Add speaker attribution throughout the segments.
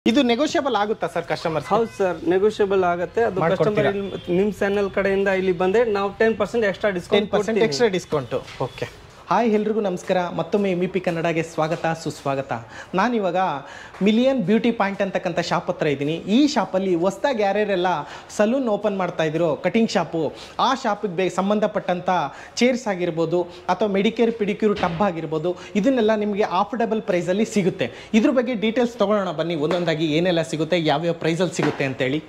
Speaker 1: ಇದು ನೆಗೋಷಿಯಬಲ್ ಆಗುತ್ತಾ sir customers
Speaker 2: ಹೌದು ಸರ್ ನೆಗೋಷಿಯಬಲ್ ಆಗುತ್ತೆ ಅದು ಕಸ್ಟಮರ್ ನಿಮ್ ಚಾನೆಲ್ ಕಡೆಯಿಂದ ಇಲ್ಲಿ ಬಂದ್ರೆ ನಾವು ten percent extra
Speaker 1: ten
Speaker 2: discount
Speaker 1: percent extra discount okay hi ಎಲ್ರಿಗೂ ನಮಸ್ಕಾರ ಮತ್ತೊಮ್ಮೆ ಎಮ್ ಇ ಪಿ ಕನ್ನಡಗೆ ಸ್ವಾಗತ ಸುಸ್ವಾಗತ ನಾನಿವಾಗ ಮಿಲಿಯನ್ ಬ್ಯೂಟಿ ಪಾಯಿಂಟ್ ಅಂತಕ್ಕಂಥ ಶಾಪ್ ಹತ್ರ ಇದ್ದೀನಿ ಈ ಶಾಪಲ್ಲಿ ಹೊಸ್ದಾಗಿ ಯಾರ್ಯಾರೆಲ್ಲ ಸಲೂನ್ ಓಪನ್ ಮಾಡ್ತಾ ಇದ್ದೀರೋ ಕಟಿಂಗ್ ಶಾಪು ಆ ಶಾಪಿಗೆ ಬೇ ಸಂಬಂಧಪಟ್ಟಂಥ ಚೇರ್ಸ್ ಆಗಿರ್ಬೋದು ಅಥವಾ ಮೆಡಿಕೇರ್ ಪಿಡಿಕ್ಯೂರ್ ಟಬ್ ಆಗಿರ್ಬೋದು ಇದನ್ನೆಲ್ಲ ನಿಮಗೆ ಆಫರ್ಡಬಲ್ ಪ್ರೈಸಲ್ಲಿ ಸಿಗುತ್ತೆ ಇದ್ರ ಬಗ್ಗೆ ಡೀಟೇಲ್ಸ್ ತೊಗೊಳ್ಳೋಣ ಬನ್ನಿ ಒಂದೊಂದಾಗಿ ಏನೆಲ್ಲ ಸಿಗುತ್ತೆ ಯಾವ್ಯಾವ ಪ್ರೈಸಲ್ಲಿ ಸಿಗುತ್ತೆ ಅಂತೇಳಿ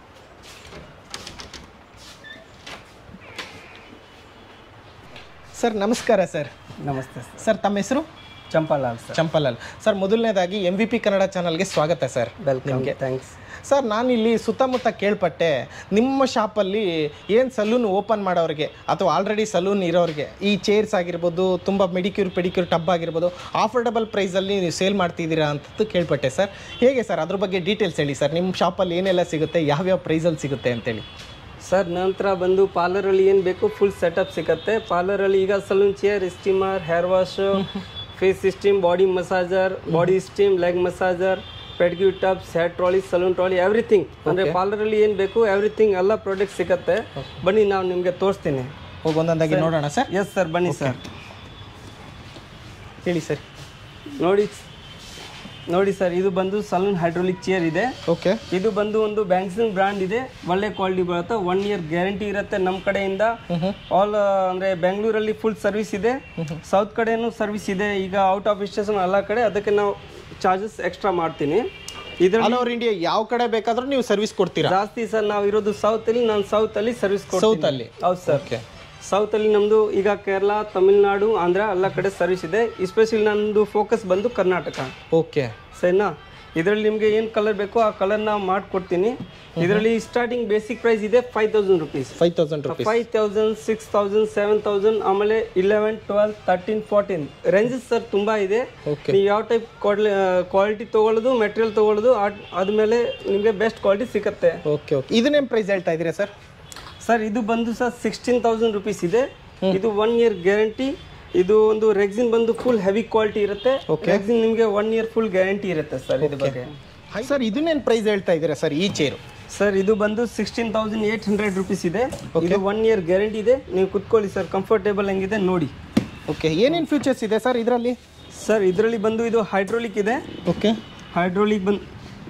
Speaker 1: ಸರ್ ನಮಸ್ಕಾರ ಸರ್
Speaker 2: ನಮಸ್ತೆ ಸರ್
Speaker 1: ಸರ್ ತಮ್ಮ ಹೆಸರು
Speaker 2: ಚಂಪಾಲಾಲ್ ಸರ್
Speaker 1: ಚಂಪಲಾಲ್ ಸರ್ ಮೊದಲನೇದಾಗಿ ಎಂ ವಿ ಪಿ ಕನ್ನಡ ಚಾನಲ್ಗೆ ಸ್ವಾಗತ ಸರ್
Speaker 2: ವೆಲ್ಕಮ್ ಥ್ಯಾಂಕ್ಸ್
Speaker 1: ಸರ್ ನಾನಿಲ್ಲಿ ಸುತ್ತಮುತ್ತ ಕೇಳ್ಪಟ್ಟೆ ನಿಮ್ಮ ಶಾಪಲ್ಲಿ ಏನು ಸಲೂನ್ ಓಪನ್ ಮಾಡೋರಿಗೆ ಅಥವಾ ಆಲ್ರೆಡಿ ಸಲೂನ್ ಇರೋರಿಗೆ ಈ ಚೇರ್ಸ್ ಆಗಿರ್ಬೋದು ತುಂಬ ಮೆಡಿಕ್ಯೂರ್ ಪೆಡಿಕ್ಯೂರ್ ಟಬ್ ಆಗಿರ್ಬೋದು ಆಫರ್ಡಬಲ್ ಪ್ರೈಸಲ್ಲಿ ನೀವು ಸೇಲ್ ಮಾಡ್ತಿದ್ದೀರಾ ಅಂತ ಕೇಳ್ಪಟ್ಟೆ ಸರ್ ಹೇಗೆ ಸರ್ ಅದ್ರ ಬಗ್ಗೆ ಡೀಟೇಲ್ಸ್ ಹೇಳಿ ಸರ್ ನಿಮ್ಮ ಶಾಪಲ್ಲಿ ಏನೆಲ್ಲ ಸಿಗುತ್ತೆ ಯಾವ್ಯಾವ ಪ್ರೈಸಲ್ಲಿ ಸಿಗುತ್ತೆ ಅಂತೇಳಿ
Speaker 2: ಸರ್ ನಂತರ ಬಂದು ಪಾರ್ಲರ್ ಅಲ್ಲಿ ಏನ್ ಬೇಕು ಫುಲ್ ಸೆಟಪ್ ಸಿಗುತ್ತೆ ಪಾರ್ಲರ್ ಅಲ್ಲಿ ಈಗ salon chair steamer hair wash face steam body massager body steam leg massager pedicure tubs hair trolley salon trolley everything ಅಂದ್ರೆ ಪಾರ್ಲರ್ ಅಲ್ಲಿ ಏನ್ ಬೇಕು ಎವ್ರಿಥಿಂಗ್ ಎಲ್ಲ ಪ್ರಾಡಕ್ಟ್ ಸಿಗುತ್ತೆ ಬನ್ನಿ ನಾವು ನಿಮ್ಗೆ ತೋರಿಸ್ತೀನಿ
Speaker 1: ಹೋಗಿ ಒಂದೊಂದಾಗಿ ನೋಡೋಣ ಸರ್
Speaker 2: ಎಸ್ ಸರ್ ಬನ್ನಿ ಸರ್
Speaker 1: ಹೇಳಿ ಸರ್
Speaker 2: ನೋಡಿ ನೋಡಿ ಸರ್ ಇದು ಬಂದು ಸಲೂನ್ ಹೈಡ್ರೋಲಿಕ್ ಚೇರ್ ಇದೆ
Speaker 1: ಓಕೆ
Speaker 2: ಇದು ಬಂದು ಒಂದು ಬ್ಯಾಂಕ್ಸಿನ್ ಬ್ರಾಂಡ್ ಇದೆ ಒಳ್ಳೆ ಕ್ವಾಲಿಟಿ ಬರುತ್ತೆ ಒನ್ ಇಯರ್ ಗ್ಯಾರಂಟಿ ಇರುತ್ತೆ ನಮ್ಮ ಕಡೆಯಿಂದ ಆಲ್ ಅಂದ್ರೆ ಬೆಂಗಳೂರಲ್ಲಿ ಫುಲ್ ಸರ್ವಿಸ್ ಇದೆ ಸೌತ್ ಕಡೆನೂ ಸರ್ವಿಸ್ ಇದೆ ಈಗ ಔಟ್ ಆಫ್ ಸ್ಟೇಷನ್ ಎಲ್ಲ ಕಡೆ ಅದಕ್ಕೆ ನಾವು ಚಾರ್ಜಸ್ ಎಕ್ಸ್ಟ್ರಾ ಮಾಡ್ತೀನಿ ಇದ್ರಲ್ಲಿ
Speaker 1: ಆಲ್ ಓವರ್ ಇಂಡಿಯಾ ಯಾವ ಕಡೆ ಬೇಕಾದ್ರೂ ನೀವು ಸರ್ವಿಸ್ ಕೊಡ್ತೀರಾ
Speaker 2: ಜಾಸ್ತಿ ಸರ್ ನಾವು ಇರೋದು ಸೌತ್ ಅಲ್ಲಿ ನಾನು ಸೌತ್ ಅಲ್ಲಿ ಸರ್ವಿಸ್
Speaker 1: South
Speaker 2: ಕೊಡ್ತೀನಿ
Speaker 1: ಅಲ್ಲಿ?
Speaker 2: ಹೌದು ಸರ್
Speaker 1: ಓಕೆ
Speaker 2: ಸೌತ್ ಅಲ್ಲಿ ನಮ್ದು ಈಗ ಕೇರಳ ತಮಿಳ್ನಾಡು ಆಂಧ್ರ ಎಲ್ಲ ಕಡೆ ಸರ್ವಿಸ್ ಇದೆ ಎಸ್ಪೆಷಲಿ ನಂದು ಫೋಕಸ್ ಬಂದು ಕರ್ನಾಟಕ
Speaker 1: ಓಕೆ
Speaker 2: ಸರಿನಾ ಇದರಲ್ಲಿ ನಿಮಗೆ ಏನು ಕಲರ್ ಬೇಕೋ ಆ ಕಲರ್ ನಾವು ಮಾಡ್ಕೊಡ್ತೀನಿ ಇದರಲ್ಲಿ ಸ್ಟಾರ್ಟಿಂಗ್ ಬೇಸಿಕ್ ಪ್ರೈಸ್ ಇದೆ five thousand rupees
Speaker 1: five thousand rupees
Speaker 2: five thousand six thousand seven thousand ಆಮೇಲೆ eleven twelve thirteen fourteen ranges sir ತುಂಬಾ ಇದೆ
Speaker 1: ಓಕೆ
Speaker 2: ನೀವು ಯಾವ ಟೈಪ್ ಕ್ವಾಲಿಟಿ ತಗೊಳ್ಳೋದು ಮೆಟೀರಿಯಲ್ ತಗೊಳ್ಳೋದು ಆದ್ಮೇಲೆ ನಿಮಗೆ ಬೆಸ್ಟ್ ಕ್ವಾಲಿಟಿ ಸಿಗುತ್ತೆ
Speaker 1: ಓಕೆ ಓಕೆ ಇದನ್ನೇನು ಪ್ರೈಸ್ ಹೇಳ್ತಾ ಇದ್ದೀರಾ ಸರ್
Speaker 2: ಸರ್ ಇದು ಬಂದು ಸರ್ ಸಿಕ್ಸ್ಟೀನ್ ತೌಸಂಡ್ ರುಪೀಸ್ ಇದೆ ಇದು ಒನ್ ಇಯರ್ ಗ್ಯಾರಂಟಿ ಇದು ಒಂದು ರೆಕ್ಸಿನ್ ಬಂದು ಫುಲ್ ಹೆವಿ ಕ್ವಾಲಿಟಿ ಇರುತ್ತೆ ರೆಕ್ಸಿನ್ ನಿಮಗೆ ಒನ್ ಇಯರ್ ಫುಲ್ ಗ್ಯಾರಂಟಿ ಇರುತ್ತೆ ಸರ್ ಇದ್ರ ಬಗ್ಗೆ
Speaker 1: ಸರ್ ಇದನ್ನೇನು ಪ್ರೈಸ್ ಹೇಳ್ತಾ ಇದ್ದೀರಾ ಸರ್ ಈ ಚೇರು
Speaker 2: ಸರ್ ಇದು ಬಂದು sixteen thousand eight hundred rupees ಇದೆ ಇದು ಒನ್ ಇಯರ್ ಗ್ಯಾರಂಟಿ ಇದೆ ನೀವು ಕುತ್ಕೊಳ್ಳಿ ಸರ್ ಕಂಫರ್ಟೇಬಲ್ ಹೆಂಗಿದೆ ನೋಡಿ
Speaker 1: ಓಕೆ ಏನೇನು ಫೀಚರ್ಸ್ ಇದೆ ಸರ್ ಇದರಲ್ಲಿ
Speaker 2: ಸರ್ ಇದರಲ್ಲಿ ಬಂದು ಇದು ಹೈಡ್ರೋಲಿಕ್ ಇದೆ
Speaker 1: ಓಕೆ
Speaker 2: ಹೈಡ್ರೋಲಿಕ್ ಬಂದು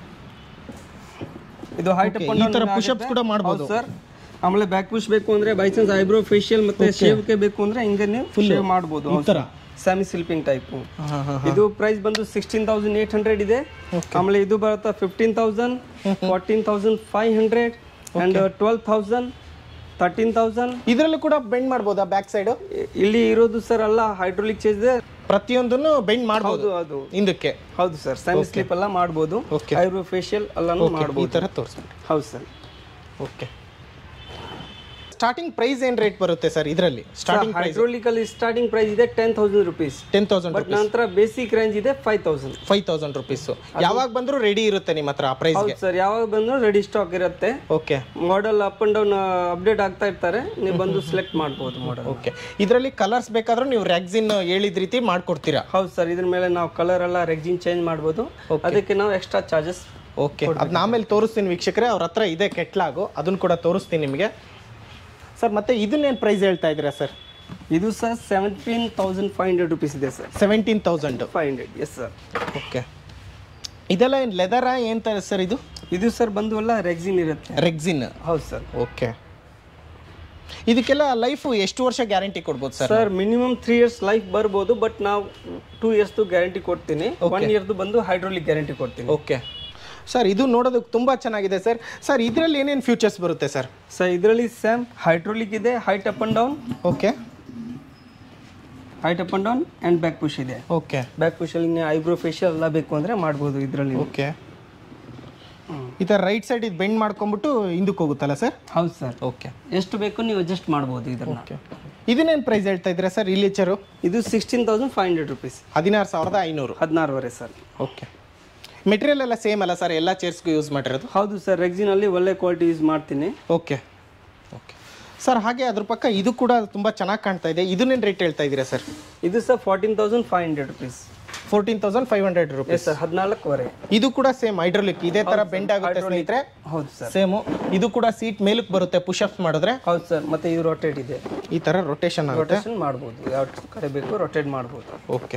Speaker 2: ಇದು ಹೈಟ್
Speaker 1: Okay, ಈ ತರ push-ups ಕೂಡ ಮಾಡ್ಬೋದು.
Speaker 2: ಸರ್ ಆಮೇಲೆ ಬ್ಯಾಕ್ ಪುಷ್ ಬೇಕು ಅಂದ್ರೆ ಬೈ ಚಾನ್ಸ್ ಐಬ್ರೋ ಫೇಶಿಯಲ್ ಮತ್ತೆ ಶೇವ್ಗೆ ಬೇಕು ಅಂದ್ರೆ ಹಿಂಗೆ ನೀವು ಶೇವ್ ಮಾಡ್ಬೋದು
Speaker 1: ಈ ಥರ
Speaker 2: ಸ್ಯಾಮಿ ಸ್ಲಿಪಿಂಗ್ ಟೈಪ್
Speaker 1: ಹಾಂ ಹಾಂ
Speaker 2: ಇದು ಪ್ರೈಸ್ ಬಂದು ಸಿಕ್ಸ್ಟೀನ್ ತೌಸಂಡ್ ಏಟ್ ಹಂಡ್ರೆಡ್ ಇದೆ ಆಮೇಲೆ ಇದು ಬರುತ್ತೆ fifteen thousand fourteen thousand five hundred and twelve thousand thirteen thousand
Speaker 1: ಇದರಲ್ಲೂ ಕೂಡ ಬೆಂಡ್ ಮಾಡ್ಬೋದಾ ಬ್ಯಾಕ್ ಸೈಡು
Speaker 2: ಇಲ್ಲಿ ಇರೋದು ಸರ್ ಎಲ್ಲ ಹೈಡ್ರೋಲಿಕ್ ಚೇಂಜ್ ಇದೆ
Speaker 1: ಪ್ರತಿಯೊಂದನ್ನು ಬೆಂಡ್ ಮಾಡ್ಬೋದು
Speaker 2: ಹೌದು ಅದು
Speaker 1: ಹಿಂದಕ್ಕೆ
Speaker 2: ಹೌದು ಸರ್ ಸ್ಯಾಮಿ ಸ್ಲಿಪ್ ಎಲ್ಲ ಮಾಡ್ಬೋದು
Speaker 1: Okay.
Speaker 2: ಐಬ್ರೋ ಫೇಶಿಯಲ್ ಎಲ್ಲಾನು
Speaker 1: ಈ
Speaker 2: ಮಾಡ್ಬೋದು
Speaker 1: ಥರ ತೋರಿಸ್ಬಿಟ್ಟು
Speaker 2: ಹೌದು ಸರ್
Speaker 1: ಓಕೆ ಸ್ಟಾರ್ಟಿಂಗ್ ಪ್ರೈಸ್ ಏನು ರೇಟ್ ಬರುತ್ತೆ ಸರ್ ಇದರಲ್ಲಿ ಸ್ಟಾರ್ಟಿಂಗ್ ಪ್ರೈಸ್
Speaker 2: ಹೈಡ್ರೋಲಿಕ್ ಅಲ್ಲಿ ಸ್ಟಾರ್ಟಿಂಗ್ ಪ್ರೈಸ್ ಇದೆ ten thousand rupees
Speaker 1: ten thousand
Speaker 2: but ನಂತರ ಬೇಸಿಕ್ ರೇಂಜ್ ಇದೆ five thousand
Speaker 1: five thousand rupees ಯಾವಾಗ ಬಂದರೂ ರೆಡಿ ಇರುತ್ತೆ ನಿಮ್ಮ ಹತ್ರ ಆ ಪ್ರೈಸ್ಗೆ
Speaker 2: ಹೌದು ಸರ್ ಯಾವಾಗ ಬಂದ್ರು ರೆಡಿ ಸ್ಟಾಕ್ ಇರುತ್ತೆ
Speaker 1: okay
Speaker 2: model up and down update ಆಗ್ತಾ ಇರ್ತಾರೆ ನೀವು ಬಂದು ಸೆಲೆಕ್ಟ್ ಮಾಡ್ಬೋದು ಮಾಡೆಲ್
Speaker 1: ಓಕೆ ಇದರಲ್ಲಿ ಕಲರ್ಸ್ ಬೇಕಾದ್ರೂ ನೀವು ರ್ಯಾಗ್ಸಿನ್ ಹೇಳಿದ ರೀತಿ ಮಾಡ್ಕೊಡ್ತೀರಾ
Speaker 2: ಹೌದು ಸರ್ ಇದ್ರ ಮೇಲೆ ನಾವು ಕಲರ್ ಎಲ್ಲ ರೆಗ್ಜಿನ್ ಚೇಂಜ್ ಮಾಡ್ಬೋದು ಅದಕ್ಕೆ ನಾವು ಎಕ್ಸ್ಟ್ರಾ ಚಾರ್ಜಸ್
Speaker 1: ಓಕೆ ಅದನ್ನ ಆಮೇಲೆ ತೋರಿಸ್ತೀನಿ ವೀಕ್ಷಕರೇ ಅವ್ರ ಹತ್ರ ಇದೆ ಕೆಟ್ಲಾಗು ಅದನ್ನು ಕೂಡ ತೋರಿಸ್ತೀನಿ ನಿಮಗೆ ಸರ್ ಮತ್ತೆ ಇದನ್ನೇನು ಪ್ರೈಸ್ ಹೇಳ್ತಾ ಇದ್ದೀರಾ ಸರ್
Speaker 2: ಇದು sir seventeen thousand five hundred rupees ಇದೆ sir
Speaker 1: seventeen thousand
Speaker 2: five hundred yes sir
Speaker 1: okay ಇದೆಲ್ಲ ಏನು ಲೆದರಾ ಏನು ಸರ್ ಇದು
Speaker 2: ಇದು ಸರ್ ಬಂದು ಎಲ್ಲ ರೆಗ್ಜಿನ್ ಇರುತ್ತೆ
Speaker 1: ರೆಗ್ಸಿನ್
Speaker 2: ಹೌದು ಸರ್
Speaker 1: ಓಕೆ ಇದಕ್ಕೆಲ್ಲ ಲೈಫು ಎಷ್ಟು ವರ್ಷ ಗ್ಯಾರಂಟಿ ಕೊಡ್ಬೋದು sir
Speaker 2: sir minimum three years life ಬರ್ಬೋದು ಬಟ್ ನಾವು ಟೂ ಇಯರ್ಸ್ದು ಗ್ಯಾರಂಟಿ ಕೊಡ್ತೀನಿ ಒನ್ ಇಯರ್ದು ಬಂದು ಹೈಡ್ರೋಲಿಕ್ ಗ್ಯಾರಂಟಿ ಕೊಡ್ತೀನಿ
Speaker 1: ಓಕೆ ಸರ್ ಇದು ನೋಡೋದಕ್ಕೆ ತುಂಬ ಚೆನ್ನಾಗಿದೆ ಸರ್ ಸರ್ ಇದರಲ್ಲಿ ಏನೇನು ಫ್ಯೂಚರ್ಸ್ ಬರುತ್ತೆ ಸರ್
Speaker 2: ಸರ್ ಇದರಲ್ಲಿ ಸ್ಯಾಮ್ ಹೈಡ್ರೋಲಿಕ್ ಇದೆ height up and down
Speaker 1: okay
Speaker 2: height up and down and back push ಇದೆ
Speaker 1: ಓಕೆ
Speaker 2: ಬ್ಯಾಕ್ ಪುಷಲ್ಲಿ ನೀವು ಐಬ್ರೋ ಫೇಶಿಯಲ್ ಎಲ್ಲ ಬೇಕು ಅಂದರೆ ಮಾಡ್ಬೋದು ಇದರಲ್ಲಿ
Speaker 1: ಓಕೆ ಈ ಥರ ರೈಟ್ ಸೈಡ್ ಇದು ಬೆಂಡ್ ಮಾಡ್ಕೊಂಬಿಟ್ಟು ಹಿಂದಕ್ಕೆ ಹೋಗುತ್ತಲ್ಲ ಸರ್
Speaker 2: ಹೌದು ಸರ್
Speaker 1: ಓಕೆ
Speaker 2: ಎಷ್ಟು ಬೇಕು ನೀವು ಅಡ್ಜಸ್ಟ್ ಮಾಡ್ಬೋದು ಇದನ್ನ
Speaker 1: ಓಕೆ ಇದನ್ನೇನು ಪ್ರೈಸ್ ಹೇಳ್ತಾ ಇದ್ದೀರಾ ಸರ್ ಇಲಿಚರು
Speaker 2: ಇದು sixteen thousand five hundred rupees
Speaker 1: ಹದಿನಾರು ಸಾವಿರದ ಐನೂರು
Speaker 2: ಹದಿನಾರುವರೆ ಸರ್
Speaker 1: ಓಕೆ ಮೆಟೀರಿಯಲ್ ಎಲ್ಲ ಸೇಮ್ ಅಲ್ಲ ಸರ್ ಎಲ್ಲ ಚೇರ್ಸ್ಗೂ ಯೂಸ್ ಮಾಡಿರೋದು
Speaker 2: ಹೌದು ಸರ್ ರೆಗ್ಜಿನಲ್ಲಿ ಒಳ್ಳೆ ಕ್ವಾಲಿಟಿ ಯೂಸ್ ಮಾಡ್ತೀನಿ
Speaker 1: ಓಕೆ ಓಕೆ ಸರ್ ಹಾಗೆ ಅದ್ರ ಪಕ್ಕ ಇದು ಕೂಡ ತುಂಬ ಚೆನ್ನಾಗಿ ಕಾಣ್ತಾ ಇದೆ ಇದನ್ನೇನು ರೇಟ್ ಹೇಳ್ತಾ ಇದ್ದೀರಾ ಸರ್
Speaker 2: ಇದು sir fourteen thousand five hundred rupees
Speaker 1: fourteen thousand five hundred rupees
Speaker 2: yes sir ಹದಿನಾಲ್ಕುವರೆ
Speaker 1: ಇದು ಕೂಡ ಸೇಮ್ ಹೈಡ್ರೋಲಿಕ್ ಇದೇ ತರ ಬೆಂಡ್ ಆಗುತ್ತೆ ಸ್ನೇಹಿತರೆ
Speaker 2: ಹೌದು ಸರ್
Speaker 1: ಸೇಮು ಇದು ಕೂಡ ಸೀಟ್ ಮೇಲಕ್ಕೆ ಬರುತ್ತೆ ಪುಷಪ್ಸ್ ಮಾಡಿದ್ರೆ
Speaker 2: ಹೌದು ಸರ್ ಮತ್ತೆ ಇದು ರೊಟೇಟ್ ಇದೆ
Speaker 1: ಈ ತರ ರೊಟೇಷನ್ ಆಗುತ್ತೆ
Speaker 2: ರೊಟೇಷನ್ ಮಾಡ್ಬೋದು ಯಾವ ಕಡೆ ಬೇಕು ರೊಟೇಟ್ ಮಾಡ್ಬೋದು
Speaker 1: ಓಕೆ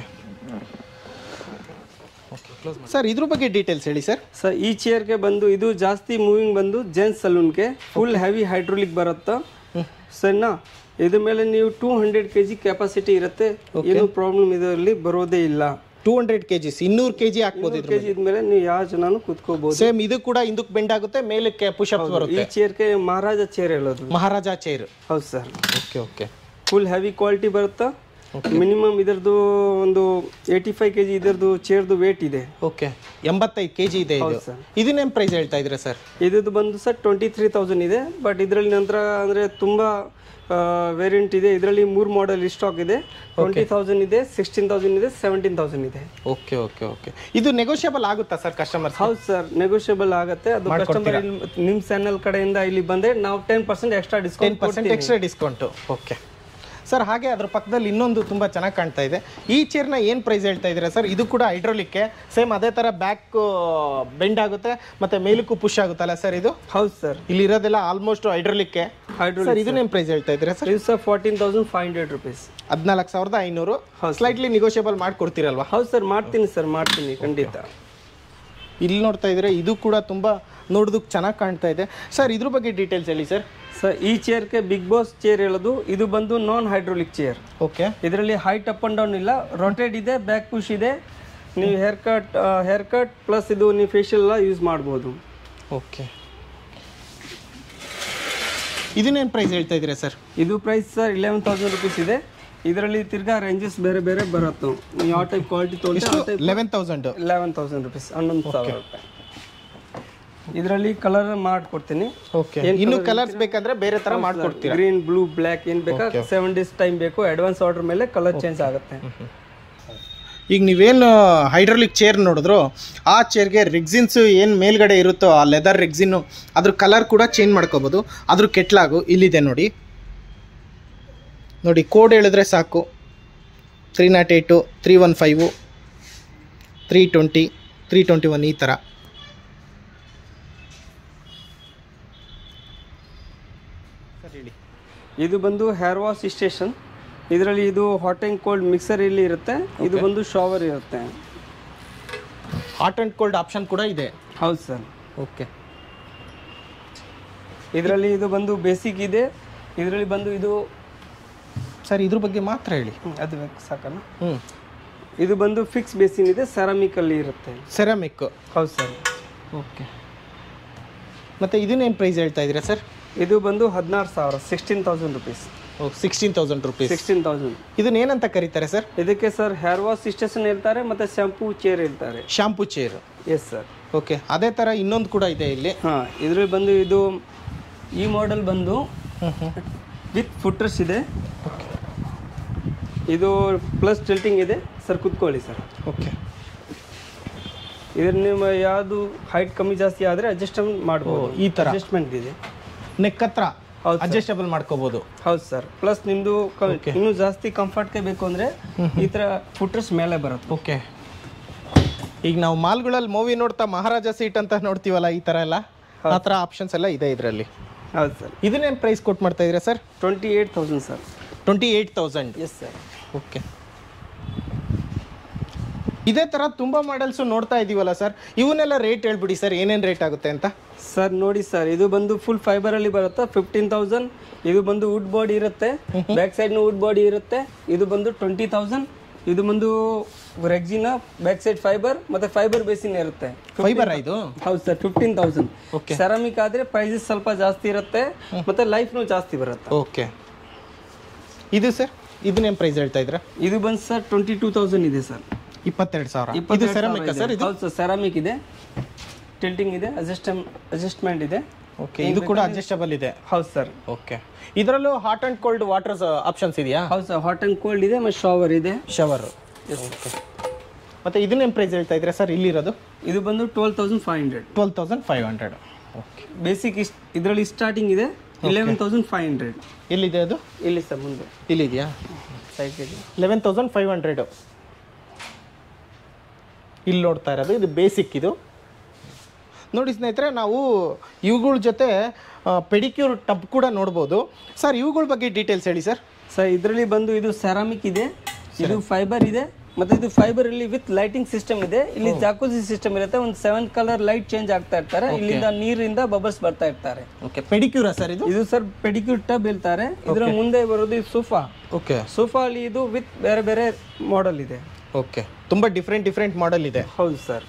Speaker 1: ಸರ್ ಇದ್ರ ಬಗ್ಗೆ ಡೀಟೇಲ್ಸ್ ಹೇಳಿ ಸರ್
Speaker 2: ಸರ್ ಈ ಚೇರ್ಗೆ ಬಂದು ಇದು ಜಾಸ್ತಿ ಮೂವಿಂಗ್ ಬಂದು ಜೆಂಟ್ಸ್ ಸಲೂನ್ಗೆ ಫುಲ್ ಹೆವಿ ಹೈಡ್ರೋಲಿಕ್ ಬರುತ್ತೆ ಸರಿನಾ ಇದ್ರ ಮೇಲೆ ನೀವು two hundred K G capacity ಇರುತ್ತೆ ಏನು ಪ್ರಾಬ್ಲಮ್ ಇದರಲ್ಲಿ ಬರೋದೇ ಇಲ್ಲ
Speaker 1: ಟೂ ಹಂಡ್ರೆಡ್ ಕೆಜಿಸ್ ಇನ್ನೂರು ಕೆಜಿ ಹಾಕ್ಬೋದು
Speaker 2: ಕೆ ಜಿ ಇದ್ಮೇಲೆ ನೀವು ಯಾವ ಜನನು ಕೂತ್ಕೋಬಹುದು
Speaker 1: ಸೇಮ್ ಇದು ಕೂಡ ಹಿಂದಕ್ಕೆ ಬೆಂಡ್ ಆಗುತ್ತೆ ಮೇಲಕ್ಕೆ ಪುಷಪ್ಸ್
Speaker 2: ಈ
Speaker 1: ಬರುತ್ತೆ
Speaker 2: ಚೇರ್ಗೆ ಮಹಾರಾಜ ಚೇರ್ ಹೇಳೋದು
Speaker 1: ಮಹಾರಾಜ ಚೇರ್
Speaker 2: ಹೌದು sir
Speaker 1: okay okay
Speaker 2: full heavy quality ಬರುತ್ತಾ ಮಿನಿಮಮ್ ಇದರದ್ದು ಒಂದು ಏಯ್ಟಿ ಫೈವ್ ಕೆ ಜಿ ಇದರದ್ದು ಚೇರ್ದು ವೇಟ್ ಇದೆ
Speaker 1: ಓಕೆ ಎಂಬತ್ತೈದು ಕೆ ಜಿ ಇದೆ ಇದು
Speaker 2: sir.
Speaker 1: ಇದನ್ನೇನು ಪ್ರೈಸ್ ಹೇಳ್ತಾ ಇದ್ರೆ ಸರ್
Speaker 2: ಇದ್ದು ಬಂದು ಸರ್ ಟ್ವೆಂಟಿ ತ್ರೀ ತೌಸಂಡ್ ಇದೆ ಬಟ್ ಇದರಲ್ಲಿ ನಂತರ ಅಂದರೆ ತುಂಬ ವೇರಿಯಂಟ್ ಇದೆ ಇದರಲ್ಲಿ ಮೂರು ಮಾಡೆಲ್ ಸ್ಟಾಕ್ ಇದೆ ಟ್ವೆಂಟಿ ತೌಸಂಡ್ ಇದೆ ಸಿಕ್ಸ್ಟೀನ್ ತೌಸಂಡ್ ಇದೆ ಸೆವೆಂಟೀನ್ ತೌಸಂಡ್ ಇದೆ
Speaker 1: ಓಕೆ ಓಕೆ ಓಕೆ ಇದು ನೆಗೋಷಿಯಬಲ್ ಆಗುತ್ತಾ ಸರ್ ಕಸ್ಟಮರ್ಸ್
Speaker 2: ಹೌದು ಸರ್ ನೆಗೋಷಿಯಬಲ್ ಆಗುತ್ತೆ ಅದು ಕಸ್ಟಮರ್ ನಿಮ್ಮ ಚಾನಲ್ ಕಡೆಯಿಂದ ಇಲ್ಲಿ ಬಂದರೆ ನಾವು ten percent extra
Speaker 1: ten
Speaker 2: discount
Speaker 1: percent extra discount okay sir ಹಾಗೆ ಅದ್ರ ಪಕ್ಕದಲ್ಲಿ ಇನ್ನೊಂದು ತುಂಬ ಚೆನ್ನಾಗಿ ಕಾಣ್ತಾ ಇದೆ ಈ ಚೇರ್ನ ಏನು ಪ್ರೈಸ್ ಹೇಳ್ತಾ ಇದ್ದೀರಾ ಸರ್ ಇದು ಕೂಡ ಹೈಡ್ರೋಲಿಕ್ಕೆ ಸೇಮ್ ಅದೇ ಥರ ಬ್ಯಾಕ್ ಬೆಂಡ್ ಆಗುತ್ತೆ ಮತ್ತೆ ಮೇಲಕ್ಕೂ ಪುಷ್ ಆಗುತ್ತಲ್ಲ ಸರ್ ಇದು
Speaker 2: ಹೌದು ಸರ್
Speaker 1: ಇಲ್ಲಿ ಇರೋದೆಲ್ಲ ಆಲ್ಮೋಸ್ಟ್ ಹೈಡ್ರೋಲಿಕ್ಕೆ
Speaker 2: ಹೈಡ್ರೋಲಿಕ್
Speaker 1: ಸರ್ ಇದನ್ನೇನು ಪ್ರೈಸ್ ಹೇಳ್ತಾ ಇದ್ದೀರಾ ಸರ್
Speaker 2: ಇದು sir fourteen thousand five hundred rupees
Speaker 1: ಹದಿನಾಲ್ಕು ಸಾವಿರದ ಐನೂರು ಸ್ಲೈಟ್ಲಿ ನಿಗೋಷಿಯಬಲ್ ಮಾಡಿಕೊಡ್ತೀರಲ್ವಾ
Speaker 2: ಹೌದು ಸರ್ ಮಾಡ್ತೀನಿ ಸರ್ ಮಾಡ್ತೀನಿ ಖಂಡಿತ
Speaker 1: ಇಲ್ಲಿ ನೋಡ್ತಾ ಇದ್ರೆ ಇದು ಕೂಡ ತುಂಬ ನೋಡೋದಕ್ಕೆ ಚೆನ್ನಾಗಿ ಕಾಣ್ತಾ ಇದೆ ಸರ್ ಇದ್ರ ಬಗ್ಗೆ ಡೀಟೇಲ್ಸ್ ಹೇಳಿ ಸರ್
Speaker 2: ಸರ್ ಈ ಚೇರ್ಗೆ ಬಿಗ್ ಬಾಸ್ ಚೇರ್ ಹೇಳೋದು ಇದು ಬಂದು ನಾನ್ ಹೈಡ್ರೋಲಿಕ್ ಚೇರ್
Speaker 1: ಓಕೆ
Speaker 2: ಇದರಲ್ಲಿ ಹೈಟ್ ಅಪ್ ಅಂಡ್ ಡೌನ್ ಇಲ್ಲ ರೊಟೇಟ್ ಇದೆ ಬ್ಯಾಕ್ ಪುಷ್ ಇದೆ ನೀವು haircut haircut plus ಇದು ನೀವು ಫೇಶಿಯಲ್ ಎಲ್ಲ ಯೂಸ್ ಮಾಡ್ಬೋದು
Speaker 1: ಓಕೆ ಇದನ್ನೇನು ಪ್ರೈಸ್ ಹೇಳ್ತಾ ಇದ್ದೀರಾ ಸರ್
Speaker 2: ಇದು price sir eleven thousand rupees ಇದೆ ಇದರಲ್ಲಿ ತಿರ್ಗಾ ರೇಂಜಸ್ ಬೇರೆ ಬೇರೆ ಬರುತ್ತೆ ನೀವು ಯಾವ ಟೈಪ್ ಕ್ವಾಲಿಟಿ ತೊಗೊಂಡ್ರೆ ಆ type
Speaker 1: eleven thousand
Speaker 2: eleven thousand rupees ಹನ್ನೊಂದು ಸಾವಿರ ರೂಪಾಯಿ ಇದರಲ್ಲಿ ಕಲರ್ ಮಾಡ್ಕೊಡ್ತೀನಿ
Speaker 1: ಓಕೆ ಇನ್ನು ಕಲರ್ಸ್ ಬೇಕಂದ್ರೆ ಬೇರೆ ತರ ಮಾಡ್ಕೊಡ್ತೀರಾ
Speaker 2: ಗ್ರೀನ್ ಬ್ಲೂ ಬ್ಲ್ಯಾಕ್ ಏನು ಬೇಕಾ ಸೆವೆನ್ ಡೇಸ್ ಟೈಮ್ ಬೇಕು ಅಡ್ವಾನ್ಸ್ ಆರ್ಡರ್ ಮೇಲೆ ಕಲರ್ ಚೇಂಜ್ ಆಗುತ್ತೆ
Speaker 1: ಈಗ ನೀವೇನು ಹೈಡ್ರೋಲಿಕ್ ಚೇರ್ ನೋಡಿದ್ರು ಆ ಚೇರ್ಗೆ ರೆಗ್ಸಿನ್ಸ್ ಏನು ಮೇಲ್ಗಡೆ ಇರುತ್ತೋ ಆ ಲೆದರ್ ರೆಗ್ಸಿನ್ನು ಅದ್ರ ಕಲರ್ ಕೂಡ ಚೇಂಜ್ ಮಾಡ್ಕೋಬೋದು ಅದ್ರ ಕೆಟ್ಲಾಗು ಇಲ್ಲಿದೆ ನೋಡಿ ನೋಡಿ ಕೋಡ್ ಹೇಳಿದ್ರೆ ಸಾಕು three nought eight three one five three twenty three twenty one ಈ ಥರ ಹೇಳಿ
Speaker 2: ಇದು ಬಂದು ಹೇರ್ ವಾಶ್ ಸ್ಟೇಷನ್ ಇದರಲ್ಲಿ ಇದು ಹಾಟ್ ಆ್ಯಂಡ್ ಕೋಲ್ಡ್ ಮಿಕ್ಸರ್ ಇಲ್ಲಿ ಇರುತ್ತೆ ಇದು ಬಂದು ಶಾವರ್ ಇರುತ್ತೆ
Speaker 1: ಹಾಟ್ ಆ್ಯಂಡ್ ಕೋಲ್ಡ್ ಆಪ್ಷನ್ ಕೂಡ ಇದೆ
Speaker 2: ಹೌದು ಸರ್
Speaker 1: ಓಕೆ
Speaker 2: ಇದರಲ್ಲಿ ಇದು ಬಂದು ಬೇಸಿಕ್ ಇದೆ ಇದರಲ್ಲಿ ಬಂದು ಇದು
Speaker 1: ಸರ್ ಇದ್ರ ಬಗ್ಗೆ ಮಾತ್ರ ಹೇಳಿ
Speaker 2: ಹ್ಮ್, ಅದು ಬೇಕು ಸಾಕಲ್ಲ
Speaker 1: ಹ್ಞೂ
Speaker 2: ಇದು ಬಂದು ಫಿಕ್ಸ್ ಬೇಸಿನ್ ಇದೆ ಸೆರಾಮಿಕ್ ಅಲ್ಲಿ ಇರುತ್ತೆ
Speaker 1: ಸೆರಾಮಿಕ್
Speaker 2: ಹೌದು ಸರ್
Speaker 1: ಓಕೆ ಮತ್ತು ಇದನ್ನೇನು ಪ್ರೈಸ್ ಹೇಳ್ತಾ ಇದ್ದೀರಾ ಸರ್
Speaker 2: ಇದು ಬಂದು ಹದಿನಾರು ಸಾವಿರ sixteen thousand rupees
Speaker 1: oh sixteen thousand rupees
Speaker 2: sixteen thousand
Speaker 1: ಇದನ್ನ ಏನಂತ ಕರೀತಾರೆ ಸರ್
Speaker 2: ಇದಕ್ಕೆ ಸರ್ ಹೇರ್ ವಾಶ್ ಸ್ಟೇಷನ್ ಹೇಳ್ತಾರೆ ಮತ್ತೆ ಶಾಂಪೂ ಚೇರ್ ಹೇಳ್ತಾರೆ
Speaker 1: shampoo chair
Speaker 2: yes sir
Speaker 1: okay ಅದೇ ಥರ ಇನ್ನೊಂದು ಕೂಡ ಇದೆ ಇಲ್ಲಿ
Speaker 2: ಹಾಂ ಇದರಲ್ಲಿ ಬಂದು ಇದು ಈ ಮಾಡೆಲ್ ಬಂದು
Speaker 1: ಹ್ಞೂ ಹ್ಞೂ
Speaker 2: ವಿತ್ ಫುಟ್ರಸ್ ಇದೆ
Speaker 1: ಓಕೆ
Speaker 2: ಇದು ಪ್ಲಸ್ ಟಿಲ್ಟಿಂಗ್ ಇದೆ ಸರ್ ಕುತ್ಕೊಳ್ಳಿ ಸರ್
Speaker 1: ಓಕೆ
Speaker 2: ಇದ್ರ ನಿಮ್ಮ ಯಾವುದು ಹೈಟ್ ಕಮ್ಮಿ ಜಾಸ್ತಿ ಆದರೆ ಅಡ್ಜಸ್ಟ್ಮೆಂಟ್ ಮಾಡ್ಬೋದು
Speaker 1: ಈ ಥರ
Speaker 2: ಅಡ್ಜಸ್ಟ್ಮೆಂಟ್ ಇದೆ
Speaker 1: ನೆಕ್ ಹತ್ರ
Speaker 2: ಹೌದು
Speaker 1: ಅಡ್ಜಸ್ಟಬಲ್ ಮಾಡ್ಕೋಬೋದು
Speaker 2: ಹೌದು ಸರ್ ಪ್ಲಸ್ ನಿಮ್ಮದು ಇನ್ನೂ ಜಾಸ್ತಿ ಕಂಫರ್ಟ್ಗೆ ಬೇಕು ಅಂದರೆ ಈ ಥರ ಫುಟ್ರಸ್ ಮೇಲೆ ಬರುತ್ತೆ
Speaker 1: ಓಕೆ ಈಗ ನಾವು ಮಾಲ್ಗಳಲ್ಲಿ ಮೂವಿ ನೋಡ್ತಾ ಮಹಾರಾಜ ಸೀಟ್ ಅಂತ ನೋಡ್ತೀವಲ್ಲ ಈ ಥರ ಎಲ್ಲ ಆ ಥರ ಆಪ್ಷನ್ಸ್ ಎಲ್ಲ ಇದೆ ಇದರಲ್ಲಿ
Speaker 2: ಹೌದು ಸರ್
Speaker 1: ಇದನ್ನೇನು ಪ್ರೈಸ್ ಕೊಟ್ಟು ಮಾಡ್ತಾ ಇದ್ದೀರಾ sir
Speaker 2: twenty eight thousand sir
Speaker 1: twenty eight thousand
Speaker 2: yes sir
Speaker 1: okay ಇದೇ ಥರ ತುಂಬ ಮಾಡೆಲ್ಸು ನೋಡ್ತಾ ಇದ್ದೀವಲ್ಲ ಸರ್ ಇವನ್ನೆಲ್ಲ ರೇಟ್ ಹೇಳ್ಬಿಡಿ ಸರ್ ಏನೇನು ರೇಟ್ ಆಗುತ್ತೆ ಅಂತ
Speaker 2: ಸರ್ ನೋಡಿ ಸರ್ ಇದು ಬಂದು ಫುಲ್ ಫೈಬರ್ ಅಲ್ಲಿ ಬರುತ್ತೆ ಫಿಫ್ಟೀನ್ ತೌಸಂಡ್ ಇದು ಬಂದು ವುಡ್ ಬಾಡಿ ಇರುತ್ತೆ ಬ್ಯಾಕ್ ಸೈಡ್ ವುಡ್ ಬಾಡಿ ಇರುತ್ತೆ ಇದು ಬಂದು ಟ್ವೆಂಟಿ ತೌಸಂಡ್ ಇದು ಬಂದು ರೆಗ್ಜಿನ ಬ್ಯಾಕ್ ಸೈಡ್ ಫೈಬರ್ ಮತ್ತೆ ಫೈಬರ್ ಬೇಸಿನ್ ಇರುತ್ತೆ
Speaker 1: ಫೈಬರ್ ಇದು
Speaker 2: ಹೌದು ಸರ್ ಫಿಫ್ಟೀನ್ ತೌಸಂಡ್ ಸೆರಾಮಿಕ್ ಆದ್ರೆ ಪ್ರೈಸಸ್ ಸ್ವಲ್ಪ ಜಾಸ್ತಿ ಇರುತ್ತೆ ಮತ್ತೆ ಲೈಫ್ನು ಜಾಸ್ತಿ ಬರುತ್ತೆ
Speaker 1: ಓಕೆ ಇದು ಸರ್ ಇದನ್ನೇನು ಪ್ರೈಸ್ ಹೇಳ್ತಾ ಇದ್ದೀರಾ
Speaker 2: ಇದು ಬಂದು ಸರ್ ಟ್ವೆಂಟಿ ಟೂ ತೌಸಂಡ್ ಇದೆ ಸರ್
Speaker 1: ಇಪ್ಪತ್ತೆರಡು ಸಾವಿರ ಇದು ಸೆರಾಮಿಕ್ ಸರ್ ಇದು
Speaker 2: ಹೌದು ಸರ್ ಸೆರಾಮಿಕ್ ಇದೆ ಟಿಲ್ಟಿಂಗ್ ಇದೆ ಅಡ್ಜಸ್ಟ್ ಅಡ್ಜಸ್ಟ್ಮೆಂಟ್ ಇದೆ
Speaker 1: ಓಕೆ ಇದು ಕೂಡ ಅಡ್ಜಸ್ಟಬಲ್ ಇದೆ
Speaker 2: ಹೌದು ಸರ್
Speaker 1: ಓಕೆ ಇದರಲ್ಲೂ hot and cold water options ಇದೆಯಾ
Speaker 2: ಹೌದು ಸರ್ ಹಾಟ್ ಅಂಡ್ ಕೋಲ್ಡ್ ಇದೆ ಮತ್ತೆ ಶಾವರ್ ಇದೆ
Speaker 1: ಶವರ್ ಓಕೆ ಮತ್ತೆ ಇದನ್ನೇನು ಪ್ರೈಸ್ ಹೇಳ್ತಾ ಇದ್ದೀರಾ ಸರ್ ಇಲ್ಲಿರೋದು
Speaker 2: ಇದು ಬಂದು twelve thousand five hundred
Speaker 1: twelve thousand five hundred okay
Speaker 2: basic is ಇದರಲ್ಲಿ ಸ್ಟಾರ್ಟಿಂಗ್ ಇದೆ ಇಲೆವೆನ್ ತೌಸಂಡ್ ಫೈವ್ ಹಂಡ್ರೆಡ್
Speaker 1: ಎಲ್ಲಿದೆ ಅದು
Speaker 2: ಇಲ್ಲಿ ಸರ್ ಮುಂದೆ
Speaker 1: ಇಲ್ಲಿದೆಯಾ
Speaker 2: ಸೈಡ್ ಇದೆ
Speaker 1: ಲೆವೆನ್ ತೌಸಂಡ್ ಫೈವ್ ಹಂಡ್ರೆಡು ಇಲ್ಲಿ ನೋಡ್ತಾ ಇರೋದು ಇದು ಬೇಸಿಕ್ ಇದು ನೋಡಿ ಸ್ನೇಹಿತರೆ ನಾವು ಇವುಗಳ ಜೊತೆ ಪೆಡಿಕ್ಯೂರ್ ಟಬ್ ಕೂಡ ನೋಡ್ಬೋದು ಸರ್ ಇವುಗಳ ಬಗ್ಗೆ ಡೀಟೇಲ್ಸ್ ಹೇಳಿ ಸರ್
Speaker 2: ಸರ್ ಇದರಲ್ಲಿ ಬಂದು ಇದು ಸೆರಾಮಿಕ್ ಇದೆ ಇದು ಫೈಬರ್ ಇದೆ ಮತ್ತೆ ಇದು ಫೈಬರ್ ಇಲ್ಲಿ ವಿತ್ ಲೈಟಿಂಗ್ ಸಿಸ್ಟಮ್ ಇದೆ ಇಲ್ಲಿ ಜಾಕೂಸಿ ಸಿಸ್ಟಮ್ ಇರುತ್ತೆ ಒಂದು ಸೆವೆನ್ ಕಲರ್ ಲೈಟ್ ಚೇಂಜ್ ಆಗ್ತಾ ಇರ್ತಾರೆ ಇಲ್ಲಿಂದ ನೀರಿಂದ ಬಬಲ್ಸ್ ಬರ್ತಾ ಇರ್ತಾರೆ
Speaker 1: ಓಕೆ ಪೆಡಿಕ್ಯೂರಾ ಸರ್ ಇದು
Speaker 2: ಇದು ಸರ್ ಪೆಡಿಕ್ಯೂರ್ ಟಬ್ ಹೇಳ್ತಾರೆ ಇದರ ಮುಂದೆ ಬರೋದು ಸೋಫಾ
Speaker 1: ಓಕೆ
Speaker 2: ಸೋಫಾ ಅಲ್ಲಿ ಇದು ವಿತ್ ಬೇರೆ ಬೇರೆ ಮಾಡೆಲ್ ಇದೆ
Speaker 1: ಓಕೆ ತುಂಬ ಡಿಫ್ರೆಂಟ್ ಡಿಫ್ರೆಂಟ್ ಮಾಡೆಲ್ ಇದೆ
Speaker 2: ಹೌದು ಸರ್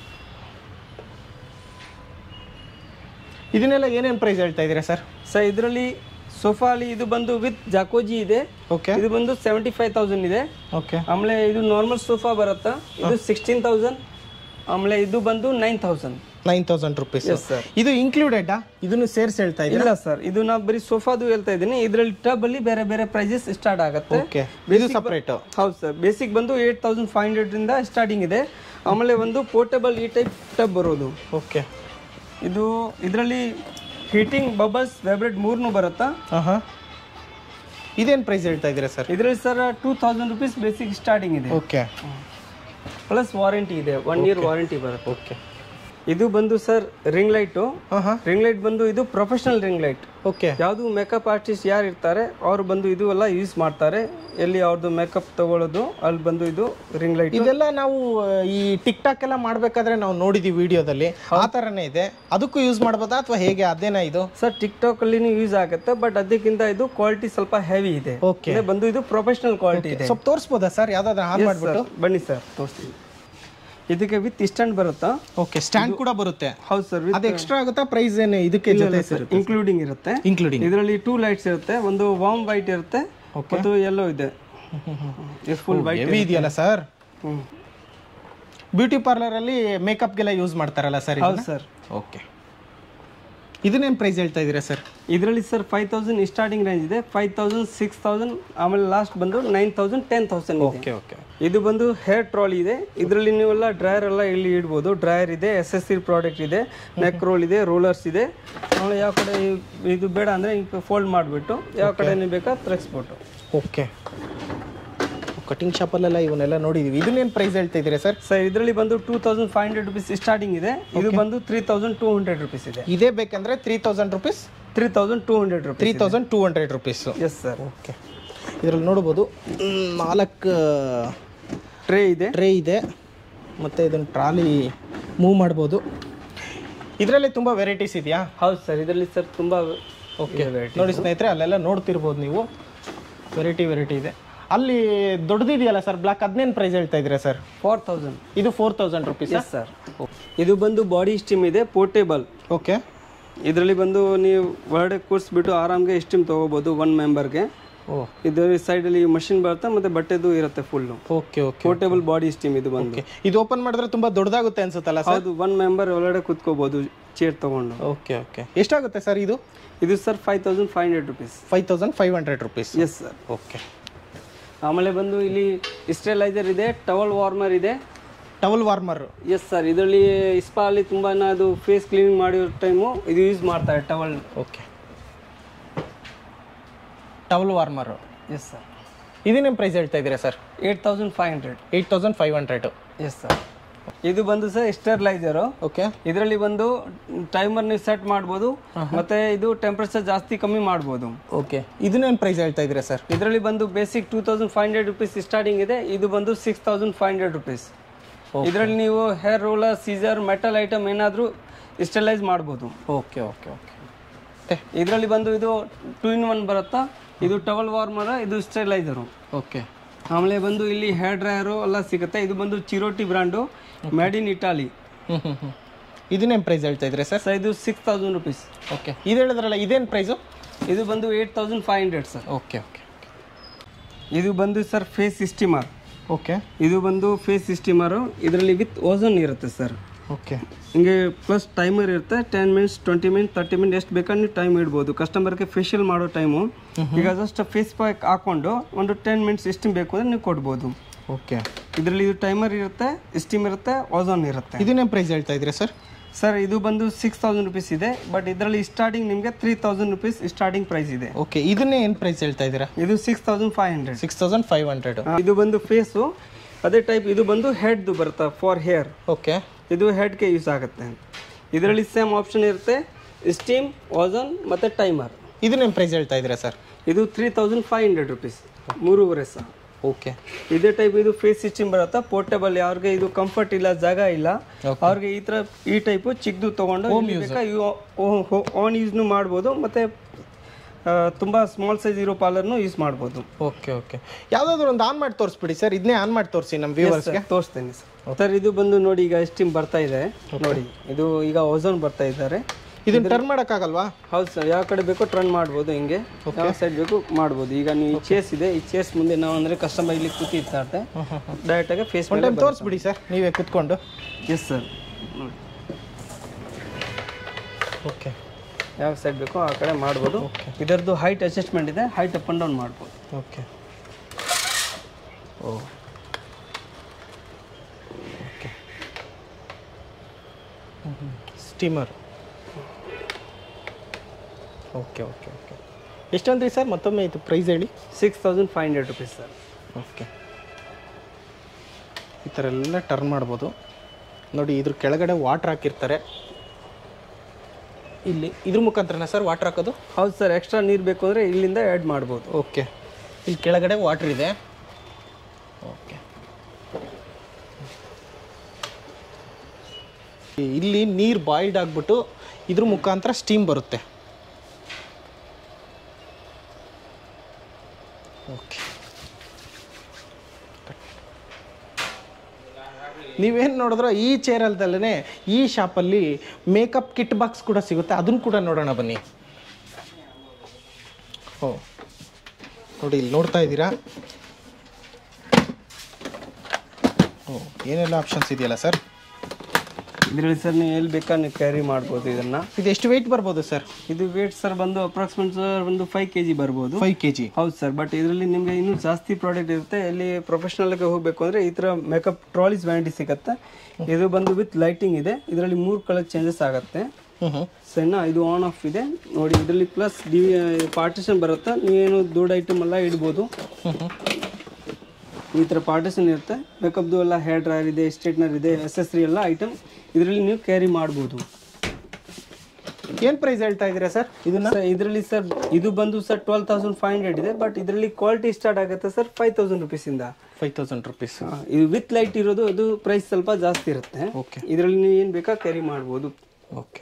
Speaker 1: ಇದನ್ನೆಲ್ಲ ಏನೇನು ಪ್ರೈಸ್ ಹೇಳ್ತಾ ಇದ್ದೀರಾ ಸರ್
Speaker 2: ಸರ್ ಇದರಲ್ಲಿ ಸೋಫಾ ಅಲ್ಲಿ ಇದು ಬಂದು ವಿತ್ ಜಾಕೋಜಿ ಇದೆ
Speaker 1: ಓಕೆ
Speaker 2: ಇದು ಬಂದು ಸೆವೆಂಟಿ ಫೈವ್ ತೌಸಂಡ್ ಇದೆ
Speaker 1: ಓಕೆ
Speaker 2: ಆಮೇಲೆ ಇದು ನಾರ್ಮಲ್ ಸೋಫಾ ಬರುತ್ತಾ ಇದು ಸಿಕ್ಸ್ಟೀನ್ ತೌಸಂಡ್ ಆಮೇಲೆ ಇದು ಬಂದು nine thousand
Speaker 1: nine thousand rupees
Speaker 2: yes sir
Speaker 1: ಇದು ಇನ್ಕ್ಲೂಡೆಡಾ ಇದನ್ನು ಸೇರಿಸಿ ಹೇಳ್ತಾ ಇದ್ದೀರಾ
Speaker 2: ಇಲ್ಲ ಸರ್ ಇದು ನಾ ಬರೀ ಸೋಫಾದು ಹೇಳ್ತಾ ಇದ್ದೀನಿ ಇದರಲ್ಲಿ ಟಬ್ ಅಲ್ಲಿ ಬೇರೆ ಬೇರೆ ಪ್ರೈಸಸ್ ಸ್ಟಾರ್ಟ್ ಆಗುತ್ತೆ
Speaker 1: ಓಕೆ ಇದು ಸಪ್ರೇಟು
Speaker 2: ಹೌದು ಸರ್ ಬೇಸಿಕ್ ಬಂದು ಏಟ್ ತೌಸಂಡ್ ಫೈವ್ ಹಂಡ್ರೆಡ್ರಿಂದ ಸ್ಟಾರ್ಟಿಂಗ್ ಇದೆ ಆಮೇಲೆ ಒಂದು ಪೋರ್ಟೇಬಲ್ ಈ ಟೈಪ್ ಟಬ್ ಬರೋದು
Speaker 1: ಓಕೆ
Speaker 2: ಇದು ಇದರಲ್ಲಿ ಹೀಟಿಂಗ್ ಬಬಲ್ಸ್ ವೈಬ್ರೇಟ್ ಮೂರ್ನು ಬರುತ್ತಾ
Speaker 1: ಹಾಂ ಹಾಂ ಇದೇನು ಪ್ರೈಸ್ ಹೇಳ್ತಾ ಇದ್ದೀರಾ ಸರ್
Speaker 2: ಇದರಲ್ಲಿ sir two thousand rupees basic starting ಇದೆ
Speaker 1: ಓಕೆ
Speaker 2: ಪ್ಲಸ್ ವಾರಂಟಿ ಇದೆ ಒನ್ ಇಯರ್ ವಾರಂಟಿ ಬರುತ್ತೆ
Speaker 1: ಓಕೆ
Speaker 2: ಇದು ಬಂದು ಸರ್ ರಿಂಗ್ ಲೈಟು
Speaker 1: ಹಾಂ ಹಾಂ
Speaker 2: ರಿಂಗ್ ಲೈಟ್ ಬಂದು ಇದು ಪ್ರೊಫೆಷನಲ್ ರಿಂಗ್ ಲೈಟ್
Speaker 1: ಓಕೆ
Speaker 2: ಯಾವುದು ಮೇಕಪ್ ಆರ್ಟಿಸ್ಟ್ ಯಾರು ಇರ್ತಾರೆ ಅವ್ರು ಬಂದು ಇದು ಎಲ್ಲ ಯೂಸ್ ಮಾಡ್ತಾರೆ ಎಲ್ಲಿ ಅವ್ರದ್ದು ಮೇಕಪ್ ತಗೊಳ್ಳೋದು ಅಲ್ಲಿ ಬಂದು ಇದು ರಿಂಗ್ ಲೈಟ್
Speaker 1: ಇದೆಲ್ಲ ನಾವು ಆ, ಈ ಟಿಕ್ ಟಾಕ್ ಎಲ್ಲ ಮಾಡ್ಬೇಕಾದ್ರೆ ನಾವು ನೋಡಿದೀವಿ ವಿಡಿಯೋದಲ್ಲಿ ಆ ಥರನೇ ಇದೆ ಅದಕ್ಕೂ ಯೂಸ್ ಮಾಡ್ಬೋದಾ ಅಥವಾ ಹೇಗೆ ಅದೇನಾ ಇದು
Speaker 2: ಸರ್ ಟಿಕ್ ಟಾಕ್ ಅಲ್ಲಿ ಯೂಸ್ ಆಗುತ್ತೆ ಬಟ್ ಅದಕ್ಕಿಂತ ಇದು ಕ್ವಾಲಿಟಿ ಸ್ವಲ್ಪ ಹೆವಿ ಇದೆ
Speaker 1: ಓಕೆ
Speaker 2: ಅಂದ್ರೆ ಬಂದು ಇದು ಪ್ರೊಫೆಷನಲ್ ಕ್ವಾಲಿಟಿ ಇದೆ
Speaker 1: ಸ್ವಲ್ಪ ತೋರಿಸ್ಬೋದಾ ಸರ್ ಯಾವ್ದಾದ್ರು ಆನ್ ಮಾಡ್ಬಿಟ್ಟು
Speaker 2: ಸರ್, ಬನ್ನಿ ಸರ್ ತೋರಿಸ್ತೀನಿ ಇದಕ್ಕೆ ವಿತ್ ಸ್ಟ್ಯಾಂಡ್ ಬರುತ್ತಾ
Speaker 1: ಓಕೆ ಸ್ಟ್ಯಾಂಡ್ ಕೂಡ ಬರುತ್ತೆ
Speaker 2: ಹೌದು ಸರ್
Speaker 1: ಅದು ಎಕ್ಸ್ಟ್ರಾ ಆಗುತ್ತಾ ಪ್ರೈಸ್ ಏನು ಇದಕ್ಕೆ ಜೊತೆ
Speaker 2: ಇನ್ಕ್ಲೂಡಿಂಗ್ ಇರುತ್ತೆ
Speaker 1: ಇನ್ಕ್ಲೂಡಿಂಗ್
Speaker 2: ಇದರಲ್ಲಿ ಟೂ ಲೈಟ್ಸ್ ಇರುತ್ತೆ ಒಂದು ವಾಮ್ ವೈಟ್ ಇರುತ್ತೆ ಮತ್ತು ಯೆಲ್ಲೋ ಇದೆ ಫುಲ್ ವೈಟ್
Speaker 1: ಹೆವಿ ಇದೆಯಲ್ಲ ಸರ್
Speaker 2: ಹ್ಮ್
Speaker 1: ಬ್ಯೂಟಿ ಪಾರ್ಲರಲ್ಲಿ ಮೇಕಪ್ಗೆಲ್ಲ ಯೂಸ್ ಮಾಡ್ತಾರಲ್ಲ ಸರ್
Speaker 2: ಹೌದು ಸರ್
Speaker 1: ಓಕೆ ಇದನ್ನೇನು ಪ್ರೈಸ್ ಹೇಳ್ತಾ ಇದ್ದೀರಾ ಸರ್
Speaker 2: ಇದರಲ್ಲಿ sir five thousand starting range ಇದೆ ಫೈವ್ ತೌಸಂಡ್ ಸಿಕ್ಸ್ ತೌಸಂಡ್ ಆಮೇಲೆ ಲಾಸ್ಟ್ ಬಂದು ನೈನ್ ತೌಸಂಡ್ ಟೆನ್ ತೌಸಂಡ್ ಇದೆ
Speaker 1: ಓಕೆ ಓಕೆ
Speaker 2: ಇದು ಬಂದು ಹೇರ್ ಟ್ರಾಲಿ ಇದೆ ಇದರಲ್ಲಿ ನೀವೆಲ್ಲ ಡ್ರೈಯರ್ ಎಲ್ಲ ಇಲ್ಲಿ ಇಡ್ಬೋದು ಡ್ರೈಯರ್ ಇದೆ ಎಸ್ ಎಸ್ ಸಿ ಪ್ರಾಡಕ್ಟ್ ಇದೆ ನೆಕ್ ರೋಲ್ ಇದೆ ರೋಲರ್ಸ್ ಇದೆ ಆಮೇಲೆ ಯಾವ ಕಡೆ ಇದು ಬೇಡ ಅಂದರೆ ಈಗ ಫೋಲ್ಡ್ ಮಾಡಿಬಿಟ್ಟು ಯಾವ ಕಡೆ ಬೇಕಾ ತೆಗೆಸ್ಬಿಟ್ಟು
Speaker 1: ಓಕೆ ಕಟಿಂಗ್ ಶಾಪಲ್ಲೆಲ್ಲ ಇವನ್ನೆಲ್ಲ ನೋಡಿದೀವಿ ಇದನ್ನೇನು ಪ್ರೈಸ್ ಹೇಳ್ತಾ ಇದ್ದೀರಾ ಸರ್
Speaker 2: ಸರ್ ಇದರಲ್ಲಿ ಬಂದು two thousand five hundred rupees starting ಇದೆ ಇದು ಬಂದು three thousand two hundred rupees ಇದೆ
Speaker 1: ಇದೇ ಬೇಕಂದ್ರೆ three thousand rupees
Speaker 2: three thousand two hundred
Speaker 1: three
Speaker 2: rupees
Speaker 1: thousand two hundred rupees
Speaker 2: yes sir
Speaker 1: okay ಇದರಲ್ಲಿ ನೋಡ್ಬೋದು ಮ್, ನಾಲ್ಕು
Speaker 2: ಟ್ರೇ ಇದೆ
Speaker 1: ಟ್ರೇ ಇದೆ ಮತ್ತು ಇದನ್ನು ಟ್ರಾಲಿ ಮೂವ್ ಮಾಡ್ಬೋದು ಇದರಲ್ಲಿ ತುಂಬ ವೆರೈಟೀಸ್ ಇದೆಯಾ
Speaker 2: ಹೌದು ಸರ್ ಇದರಲ್ಲಿ ಸರ್ ತುಂಬ
Speaker 1: ಓಕೆ ನೋಡಿ ಸ್ನೇಹಿತರೆ ಅಲ್ಲೆಲ್ಲ ನೋಡ್ತಿರ್ಬೋದು ನೀವು ವೆರೈಟಿ ವೆರೈಟಿ ಇದೆ ಅಲ್ಲಿ ದೊಡ್ಡದಿದೆಯಲ್ಲ ಸರ್ ಬ್ಲಾಕ್ ಅದನ್ನೇನು ಪ್ರೈಸ್ ಹೇಳ್ತಾ ಇದ್ದೀರಾ ಸರ್
Speaker 2: ಫೋರ್ ತೌಸಂಡ್
Speaker 1: ಇದು four thousand rupees
Speaker 2: yes sir ಇದು ಬಂದು ಬಾಡಿ ಸ್ಟೀಮ್ ಇದೆ ಪೋರ್ಟೇಬಲ್
Speaker 1: ಓಕೆ
Speaker 2: ಇದರಲ್ಲಿ ಬಂದು ನೀವು ಹೊರಗಡೆ ಕೂರಿಸ್ಬಿಟ್ಟು ಆರಾಮ್ಗೆ ಸ್ಟೀಮ್ ತೊಗೋಬೋದು ಒನ್ ಮೆಂಬರ್ಗೆ
Speaker 1: ಓ
Speaker 2: ಇದರ ಸೈಡಲ್ಲಿ ಮಷಿನ್ ಬರುತ್ತೆ ಮತ್ತು ಬಟ್ಟೆದು ಇರುತ್ತೆ full
Speaker 1: okay okay
Speaker 2: portable body steam ಇದು ಬಂದು
Speaker 1: ಓಕೆ ಇದು ಓಪನ್ ಮಾಡಿದ್ರೆ ತುಂಬ ದೊಡ್ಡದಾಗುತ್ತೆ ಅನ್ಸುತ್ತಲ್ಲ ಸರ್
Speaker 2: ಹೌದು ಒನ್ ಮೆಂಬರ್ ಒಳಗಡೆ ಕೂತ್ಕೋಬೋದು ಚೇರ್ ತೊಗೊಂಡು
Speaker 1: ಓಕೆ ಓಕೆ ಎಷ್ಟಾಗುತ್ತೆ ಸರ್ ಇದು
Speaker 2: ಇದು sir five thousand five hundred rupees
Speaker 1: five thousand five hundred rupees
Speaker 2: yes sir
Speaker 1: okay
Speaker 2: ಆಮೇಲೆ ಬಂದು ಇಲ್ಲಿ ಸ್ಟೆಲೈಸರ್ ಇದೆ ಟವಲ್ ವಾರ್ಮರ್ ಇದೆ
Speaker 1: ಟವಲ್ ವಾರ್ಮರ್
Speaker 2: ಎಸ್ ಸರ್ ಇದರಲ್ಲಿ ಇಸ್ಪಾ ಅಲ್ಲಿ ತುಂಬಾ ಅದು ಫೇಸ್ ಕ್ಲೀನಿಂಗ್ ಮಾಡಿರೋ ಟೈಮು ಇದು ಯೂಸ್ ಮಾಡ್ತಾರೆ towel
Speaker 1: okay towel warmer
Speaker 2: yes sir
Speaker 1: ಇದನ್ನೇನು ಪ್ರೈಸ್ ಹೇಳ್ತಾ ಇದ್ದೀರಾ sir
Speaker 2: eight thousand five hundred
Speaker 1: eight thousand five hundred
Speaker 2: yes sir ಇದು ಬಂದು ಸರ್ ಸ್ಟೆರ್ಲೈಸರು
Speaker 1: ಓಕೆ
Speaker 2: ಇದರಲ್ಲಿ ಬಂದು ಟೈಮರ್ ನೀವು ಸೆಟ್ ಮಾಡ್ಬೋದು ಮತ್ತೆ ಇದು ಟೆಂಪರೇಚರ್ ಜಾಸ್ತಿ ಕಮ್ಮಿ ಮಾಡ್ಬೋದು
Speaker 1: ಓಕೆ ಇದನ್ನೇನು ಪ್ರೈಸ್ ಹೇಳ್ತಾ ಇದ್ದೀರಾ ಸರ್
Speaker 2: ಇದರಲ್ಲಿ ಬಂದು basic two thousand five hundred rupees starting ಇದೆ ಇದು ಬಂದು six thousand five hundred rupees ಇದರಲ್ಲಿ ನೀವು hair roller scissor metal item ಏನಾದರೂ ಸ್ಟೆಲೈಸ್ ಮಾಡ್ಬೋದು
Speaker 1: ಓಕೆ ಓಕೆ ಓಕೆ
Speaker 2: ಇದರಲ್ಲಿ ಬಂದು ಇದು ಟೂ ಇನ್ ಒನ್ ಬರುತ್ತಾ ಇದು ಟವಲ್ ವಾರ್ಮರ್ ಇದು ಸ್ಟೆಲೈಸರು
Speaker 1: ಓಕೆ
Speaker 2: ಆಮೇಲೆ ಬಂದು ಇಲ್ಲಿ ಹೇರ್ ಡ್ರೈಯರು ಎಲ್ಲ ಸಿಗುತ್ತೆ ಇದು ಬಂದು Ceriotti brand made in Italy
Speaker 1: ಹ್ಞೂ ಹ್ಞೂ ಹ್ಞೂ ಇದನ್ನೇನು ಪ್ರೈಸ್ ಹೇಳ್ತಾ ಇದ್ದೀರಾ ಸರ್
Speaker 2: ಸರ್ ಇದು ಸಿಕ್ಸ್ ತೌಸಂಡ್ ರುಪೀಸ್
Speaker 1: ಓಕೆ ಇದು ಹೇಳಿದ್ರಲ್ಲ ಇದೇನು ಪ್ರೈಸು
Speaker 2: ಇದು ಬಂದು eight thousand five hundred sir
Speaker 1: okay okay
Speaker 2: ಇದು ಬಂದು ಸರ್ ಫೇಸ್ ಸ್ಟಿಮರ್
Speaker 1: ಓಕೆ
Speaker 2: ಇದು ಬಂದು ಫೇಸ್ ಸ್ಟಿಮರು ಇದರಲ್ಲಿ ವಿತ್ ಓಝನ್ ಇರುತ್ತೆ ಸರ್
Speaker 1: ಓಕೆ
Speaker 2: ಹಿಂಗೆ ಪ್ಲಸ್ ಟೈಮರ್ ಇರುತ್ತೆ ten minutes twenty minute thirty minute ಎಷ್ಟು ಬೇಕಾದ್ರೆ ನೀವು ಟೈಮ್ ಇಡ್ಬೋದು ಕಸ್ಟಮರ್ಗೆ ಫೇಶಿಯಲ್ ಮಾಡೋ ಟೈಮು ಈಗ ಜಸ್ಟ್ ಫೇಸ್ ಪ್ಯಾಕ್ ಹಾಕೊಂಡು ಒಂದು ಟೆನ್ ಮಿನಿಟ್ಸ್ ಎಷ್ಟು ಬೇಕು ಅಂದರೆ ನೀವು ಕೊಡ್ಬೋದು
Speaker 1: ಓಕೆ
Speaker 2: ಇದರಲ್ಲಿ ಇದು ಟೈಮರ್ ಇರುತ್ತೆ ಸ್ಟೀಮ್ ಇರುತ್ತೆ ಓಝೋನ್ ಇರುತ್ತೆ
Speaker 1: ಇದನ್ನೇನು ಪ್ರೈಸ್ ಹೇಳ್ತಾ ಇದ್ದೀರಾ ಸರ್
Speaker 2: ಸರ್ ಇದು ಬಂದು ಸಿಕ್ಸ್ ತೌಸಂಡ್ ರುಪೀಸ್ ಇದೆ ಬಟ್ ಇದರಲ್ಲಿ ಸ್ಟಾರ್ಟಿಂಗ್ ನಿಮಗೆ three thousand rupees starting price ಇದೆ
Speaker 1: ಓಕೆ ಇದನ್ನೇ ಏನು ಪ್ರೈಸ್ ಹೇಳ್ತಾ ಇದ್ದೀರಾ
Speaker 2: ಇದು six thousand five hundred
Speaker 1: six thousand five hundred
Speaker 2: ಇದು ಬಂದು ಫೇಸು ಅದೇ ಟೈಪ್ ಇದು ಬಂದು ಹೆಡ್ದು ಬರುತ್ತಾ ಫಾರ್ ಹೇರ್
Speaker 1: ಓಕೆ
Speaker 2: ಇದು ಹೆಡ್ಗೆ ಯೂಸ್ ಆಗುತ್ತೆ ಇದರಲ್ಲಿ ಸೇಮ್ ಆಪ್ಷನ್ ಇರುತ್ತೆ ಸ್ಟೀಮ್ ಓಝನ್ ಮತ್ತು ಟೈಮರ್
Speaker 1: ಇದನ್ನೇನು ಪ್ರೈಸ್ ಹೇಳ್ತಾ ಇದ್ದೀರಾ ಸರ್
Speaker 2: ಇದು three thousand five hundred rupees ಮೂರುವರೆ ಸಹ
Speaker 1: ಓಕೆ
Speaker 2: ಇದೇ ಟೈಪ್ ಇದು ಫೇಸ್ ಸ್ಟಿಚಿಂಗ್ ಬರುತ್ತಾ ಪೋರ್ಟೇಬಲ್ ಯಾರಿಗೆ ಇದು ಕಂಫರ್ಟ್ ಇಲ್ಲ ಜಾಗ ಇಲ್ಲ ಅವ್ರಿಗೆ ಈ ಥರ ಈ ಟೈಪು ಚಿಕ್ಕದು ತೊಗೊಂಡು ಆನ್ ಯೂಸ್ನು ಮಾಡ್ಬೋದು ಮತ್ತು ತುಂಬ ಸ್ಮಾಲ್ ಸೈಜ್ ಇರೋ ಪಾರ್ಲರ್ನು ಯೂಸ್ ಮಾಡ್ಬೋದು
Speaker 1: ಓಕೆ ಓಕೆ ಯಾವುದಾದ್ರು ಒಂದು ಆನ್ ಮಾಡಿ ತೋರಿಸ್ಬಿಡಿ ಸರ್ ಇದನ್ನೇ ಆನ್ ಮಾಡಿ ತೋರಿಸಿ ನಮ್ಮ ವ್ಯೂವರ್ಸ್ಗೆ
Speaker 2: ತೋರಿಸ್ತೇನೆ ಸರ್ ಸರ್ ಇದು ಬಂದು ನೋಡಿ ಈಗ ಸ್ಟೀಮ್ ಬರ್ತಾ ಇದೆ ನೋಡಿ ಇದು ಈಗ ಓಝೋನ್ ಬರ್ತಾ ಇದ್ದಾರೆ
Speaker 1: ಇದನ್ನ ಟರ್ನ್ ಮಾಡೋಕ್ಕಾಗಲ್ವಾ
Speaker 2: ಹೌದು ಸರ್ ಯಾವ ಕಡೆ ಬೇಕೋ ಟರ್ನ್ ಮಾಡ್ಬೋದು ಹಿಂಗೆ ಯಾವ ಸೈಡ್ ಬೇಕು ಮಾಡ್ಬೋದು ಈಗ ನೀವು ಈ ಚೇಸ್ ಇದೆ ಈ ಚೇಸ್ ಮುಂದೆ ನಾವು ಅಂದರೆ ಕಸ್ಟಮರ್ ಇಲ್ಲಿ ಕೂತಿರ್ತಾರೆ ಡೈರೆಕ್ಟಾಗಿ ಫೇಸ್
Speaker 1: ಒಂದು ಟೈಮ್ ತೋರಿಸ್ಬಿಡಿ ಸರ್ ನೀವೇ ಕುತ್ಕೊಂಡು
Speaker 2: ಎಸ್ ಸರ್ ನೋಡಿ
Speaker 1: ಓಕೆ
Speaker 2: ಯಾವ ಸೈಡ್ ಬೇಕೋ ಆ ಕಡೆ ಮಾಡ್ಬೋದು ಇದರದ್ದು ಹೈಟ್ ಅಡ್ಜಸ್ಟ್ಮೆಂಟ್ ಇದೆ ಹೈಟ್ ಅಪ್ ಆ್ಯಂಡ್ ಡೌನ್ ಮಾಡ್ಬೋದು
Speaker 1: okay oh okay steamer okay okay okay ಎಷ್ಟಂದ್ರಿ ಸರ್ ಮತ್ತೊಮ್ಮೆ ಇದು ಪ್ರೈಸ್ ಹೇಳಿ
Speaker 2: six thousand five hundred rupees sir
Speaker 1: okay ಈ ಥರ ಎಲ್ಲ ಟರ್ನ್ ಮಾಡ್ಬೋದು ನೋಡಿ ಇದ್ರ ಕೆಳಗಡೆ ವಾಟ್ರ್ ಹಾಕಿರ್ತಾರೆ ಇಲ್ಲಿ ಇದ್ರ ಮುಖಾಂತರನ ಸರ್ ವಾಟ್ರ್ ಹಾಕೋದು
Speaker 2: ಹೌದು ಸರ್ ಎಕ್ಸ್ಟ್ರಾ ನೀರು ಬೇಕು ಅಂದರೆ ಇಲ್ಲಿಂದ ಆ್ಯಡ್ ಮಾಡ್ಬೋದು
Speaker 1: ಓಕೆ ಇಲ್ಲಿ ಕೆಳಗಡೆ ವಾಟ್ರ್ ಇದೆ ಓಕೆ ಇಲ್ಲಿ ನೀರು ಬಾಯ್ಲ್ಡ್ ಆಗಿಬಿಟ್ಟು ಇದ್ರ ಮುಖಾಂತರ ಸ್ಟೀಮ್ ಬರುತ್ತೆ ಓಕೆ ನೀವೇನು ನೋಡಿದ್ರೆ ಈ ಚೇರಲ್ದಲ್ಲೇ ಈ ಶಾಪಲ್ಲಿ ಮೇಕಪ್ ಕಿಟ್ ಬಾಕ್ಸ್ ಕೂಡ ಸಿಗುತ್ತೆ ಅದನ್ನು ಕೂಡ ನೋಡೋಣ ಬನ್ನಿ ಓ ನೋಡಿ ಇಲ್ಲಿ ನೋಡ್ತಾ ಇದ್ದೀರಾ ಓ ಏನೆಲ್ಲ ಆಪ್ಷನ್ಸ್ ಇದೆಯಲ್ಲ ಸರ್
Speaker 2: ಇದರಲ್ಲಿ ಸರ್ ನೀವು ಎಲ್ಲಿ ಬೇಕಾದ್ರೆ ನೀವು ಕ್ಯಾರಿ ಮಾಡ್ಬೋದು ಇದನ್ನು
Speaker 1: ಇದು ಎಷ್ಟು ವೆಯ್ಟ್ ಬರ್ಬೋದು ಸರ್
Speaker 2: ಇದು ವೇಟ್ ಸರ್ ಬಂದು ಅಪ್ರಾಕ್ಸಿಮೇಟ್ ಸರ್ ಒಂದು ಫೈವ್ ಕೆ ಜಿ ಬರ್ಬೋದು
Speaker 1: ಫೈವ್ ಕೆ ಜಿ
Speaker 2: ಹೌದು ಸರ್ ಬಟ್ ಇದರಲ್ಲಿ ನಿಮಗೆ ಇನ್ನೂ ಜಾಸ್ತಿ ಪ್ರಾಡಕ್ಟ್ ಇರುತ್ತೆ ಎಲ್ಲಿ ಪ್ರೊಫೆಷ್ನಲ್ಗೆ ಹೋಗಬೇಕು ಅಂದರೆ ಈ ಥರ ಮೇಕಪ್ ಟ್ರಾಲೀಸ್ ವ್ಯಾಂಡಿ ಸಿಗುತ್ತೆ ಇದು ಬಂದು ವಿತ್ ಲೈಟಿಂಗ್ ಇದೆ ಇದರಲ್ಲಿ ಮೂರು ಕಲರ್ ಚೇಂಜಸ್ ಆಗುತ್ತೆ
Speaker 1: ಹ್ಞೂ ಹ್ಞೂ
Speaker 2: ಸಣ್ಣ ಇದು ಆನ್ ಆಫ್ ಇದೆ ನೋಡಿ ಇದರಲ್ಲಿ ಪ್ಲಸ್ ಡಿ ಪಾರ್ಟಿಷನ್ ಬರುತ್ತೆ ನೀವೇನು ದೊಡ್ಡ ಐಟಮ್ ಎಲ್ಲ ಇಡ್ಬೋದು
Speaker 1: ಹ್ಞೂ ಹ್ಞೂ
Speaker 2: ಈ ಥರ ಪಾರ್ಟಿಷನ್ ಇರುತ್ತೆ ಮೇಕಪ್ದು ಎಲ್ಲ ಹೇರ್ ಡ್ರೈಯರ್ ಇದೆ ಸ್ಟ್ರೇಟ್ನರ್ ಇದೆ ಎಸೆಸ್ರಿ ಎಲ್ಲ ಐಟಮ್ ಇದರಲ್ಲಿ ನೀವು ಕ್ಯಾರಿ ಮಾಡ್ಬೋದು
Speaker 1: ಏನು ಪ್ರೈಸ್ ಹೇಳ್ತಾ ಇದ್ದೀರಾ ಸರ್ ಇದನ್ನ
Speaker 2: ಸರ್ ಇದರಲ್ಲಿ ಸರ್ ಇದು ಬಂದು sir twelve thousand five hundred ಇದೆ ಬಟ್ ಇದರಲ್ಲಿ ಕ್ವಾಲಿಟಿ ಸ್ಟಾರ್ಟ್ ಆಗುತ್ತೆ ಸರ್ ಫೈವ್ ತೌಸಂಡ್ ರುಪೀಸಿಂದ
Speaker 1: ಫೈವ್ ತೌಸಂಡ್ ರುಪೀಸ್
Speaker 2: ಇದು ವಿತ್ ಲೈಟ್ ಇರೋದು ಅದು ಪ್ರೈಸ್ ಸ್ವಲ್ಪ ಜಾಸ್ತಿ ಇರುತ್ತೆ
Speaker 1: ಓಕೆ
Speaker 2: ಇದರಲ್ಲಿ ನೀವು ಏನು ಬೇಕಾ ಕ್ಯಾರಿ ಮಾಡ್ಬೋದು
Speaker 1: ಓಕೆ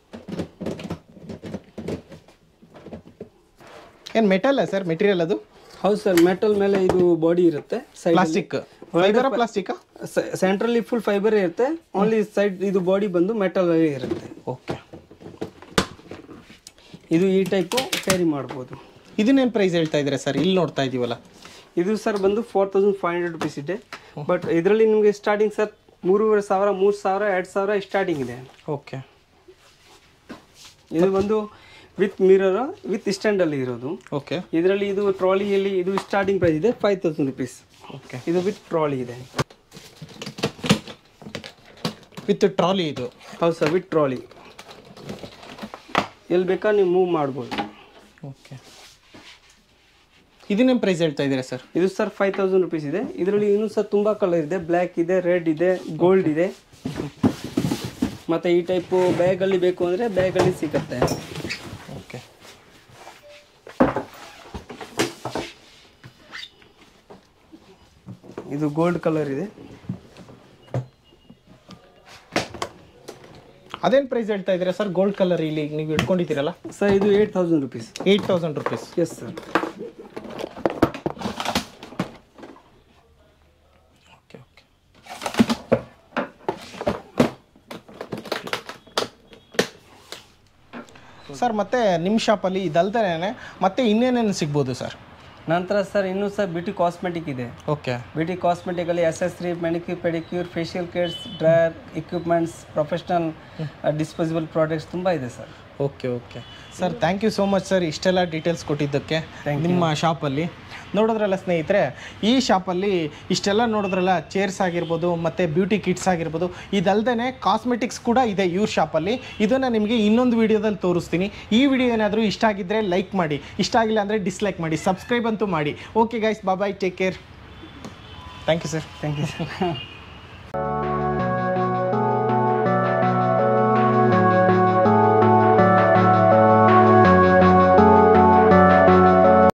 Speaker 1: ಏನು ಮೆಟಲ್ಲ ಸರ್ ಮೆಟೀರಿಯಲ್ ಅದು
Speaker 2: ಹೌದು ಸರ್ ಮೆಟಲ್ ಮೇಲೆ ಇದು ಬಾಡಿ ಇರುತ್ತೆ ಸೈಡ್
Speaker 1: ಪ್ಲಾಸ್ಟಿಕ್ ಫೈಬರ ಪ್ಲಾಸ್ಟಿಕಾ
Speaker 2: ಸೆಂಟ್ರಲ್ಲಿ ಫುಲ್ ಫೈಬರ್ ಇರುತ್ತೆ ಓನ್ಲಿ ಸೈಡ್ ಇದು ಬಾಡಿ ಬಂದು ಮೆಟಲ್ ಇರುತ್ತೆ
Speaker 1: ಓಕೆ
Speaker 2: ಇದು ಈ ಟೈಪು ಕ್ಯಾರಿ ಮಾಡ್ಬೋದು
Speaker 1: ಇದನ್ನೇನು ಪ್ರೈಸ್ ಹೇಳ್ತಾ ಇದ್ದೀರಾ ಸರ್ ಇಲ್ಲಿ ನೋಡ್ತಾ ಇದ್ದೀವಲ್ಲ
Speaker 2: ಇದು ಸರ್ ಬಂದು four thousand five hundred rupees ಇದೆ ಬಟ್ ಇದರಲ್ಲಿ ನಿಮಗೆ ಸ್ಟಾರ್ಟಿಂಗ್ ಸರ್ ಮೂರುವರೆ ಸಾವಿರ ಮೂರು ಸಾವಿರ ಎರಡು ಸಾವಿರ ಸ್ಟಾರ್ಟಿಂಗ್ ಇದೆ
Speaker 1: ಓಕೆ
Speaker 2: ಇದು ಬಂದು ವಿತ್ ಮಿರರ್ ವಿತ್ ಸ್ಟ್ಯಾಂಡಲ್ಲಿ ಇರೋದು
Speaker 1: ಓಕೆ
Speaker 2: ಇದರಲ್ಲಿ ಇದು ಟ್ರಾಲಿಯಲ್ಲಿ ಇದು ಸ್ಟಾರ್ಟಿಂಗ್ ಪ್ರೈಸ್ ಇದೆ ಫೈವ್ ತೌಸಂಡ್ ರುಪೀಸ್
Speaker 1: ಓಕೆ
Speaker 2: ಇದು ವಿತ್ ಟ್ರಾಲಿ ಇದೆ
Speaker 1: ವಿತ್ ಟ್ರಾಲಿ ಇದು
Speaker 2: ಹೌದು ಸರ್ ವಿತ್ ಟ್ರಾಲಿ ಎಲ್ಲಿ ಬೇಕಾ ನೀವು ಮೂವ್ ಮಾಡ್ಬೋದು
Speaker 1: ಓಕೆ ಇದನ್ನೇನು ಪ್ರೈಸ್ ಹೇಳ್ತಾ ಇದ್ದೀರಾ ಸರ್
Speaker 2: ಇದು ಸರ್ ಫೈವ್ ತೌಸಂಡ್ ರುಪೀಸ್ ಇದೆ ಇದರಲ್ಲಿ ಇನ್ನೂ ಸರ್ ತುಂಬ ಕಲರ್ ಇದೆ ಬ್ಲ್ಯಾಕ್ ಇದೆ ರೆಡ್ ಇದೆ ಗೋಲ್ಡ್ ಇದೆ ಮತ್ತು ಈ ಟೈಪು ಬ್ಯಾಗಲ್ಲಿ ಬೇಕು ಅಂದರೆ ಬ್ಯಾಗಲ್ಲಿ ಸಿಗುತ್ತೆ
Speaker 1: ಓಕೆ
Speaker 2: ಇದು ಗೋಲ್ಡ್ ಕಲರ್ ಇದೆ
Speaker 1: ಅದೇನು ಪ್ರೈಸ್ ಹೇಳ್ತಾ ಇದ್ದೀರಾ ಸರ್ ಗೋಲ್ಡ್ ಕಲರ್ ಇಲ್ಲಿ ನೀವು ಇಟ್ಕೊಂಡಿದ್ದೀರಲ್ಲ
Speaker 2: ಸರ್ ಇದು eight thousand rupees
Speaker 1: eight thousand rupees
Speaker 2: yes sir
Speaker 1: okay okay sir ಮತ್ತೆ ನಿಮ್ಮ ಶಾಪಲ್ಲಿ ಇದಲ್ದೇ ಮತ್ತೆ ಇನ್ನೇನೇನು ಸಿಗ್ಬೋದು ಸರ್
Speaker 2: ನಂತರ ಸರ್ ಇನ್ನೂ ಸರ್ ಬ್ಯೂಟಿ ಕಾಸ್ಮೆಟಿಕ್ ಇದೆ
Speaker 1: ಓಕೆ
Speaker 2: ಬ್ಯೂಟಿ ಕಾಸ್ಮೆಟಿಕಲ್ಲಿ accessory manicure pedicure facial cares dryer equipments professional disposable products ತುಂಬ ಇದೆ sir
Speaker 1: okay okay sir thank you so much sir ಇಷ್ಟೆಲ್ಲ ಡೀಟೇಲ್ಸ್ ಕೊಟ್ಟಿದ್ದಕ್ಕೆ ನಿಮ್ಮ ಶಾಪಲ್ಲಿ ನೋಡಿದ್ರಲ್ಲ ಸ್ನೇಹಿತರೆ ಈ ಶಾಪಲ್ಲಿ ಇಷ್ಟೆಲ್ಲ ನೋಡಿದ್ರಲ್ಲ ಚೇರ್ಸ್ ಆಗಿರ್ಬೋದು ಮತ್ತು ಬ್ಯೂಟಿ ಕಿಟ್ಸ್ ಆಗಿರ್ಬೋದು ಇದಲ್ದೇ ಕಾಸ್ಮೆಟಿಕ್ಸ್ ಕೂಡ ಇದೆ ಇವ್ರ ಶಾಪಲ್ಲಿ ಇದನ್ನು ನಿಮಗೆ ಇನ್ನೊಂದು ವಿಡಿಯೋದಲ್ಲಿ ತೋರಿಸ್ತೀನಿ ಈ ವಿಡಿಯೋ ಏನಾದರೂ ಇಷ್ಟ ಆಗಿದ್ದರೆ ಲೈಕ್ ಮಾಡಿ ಇಷ್ಟ ಆಗಿಲ್ಲ ಅಂದರೆ ಡಿಸ್ಲೈಕ್ ಮಾಡಿ ಸಬ್ಸ್ಕ್ರೈಬ್ ಅಂತೂ ಮಾಡಿ okay guys bye take care thank you sir
Speaker 2: thank you sir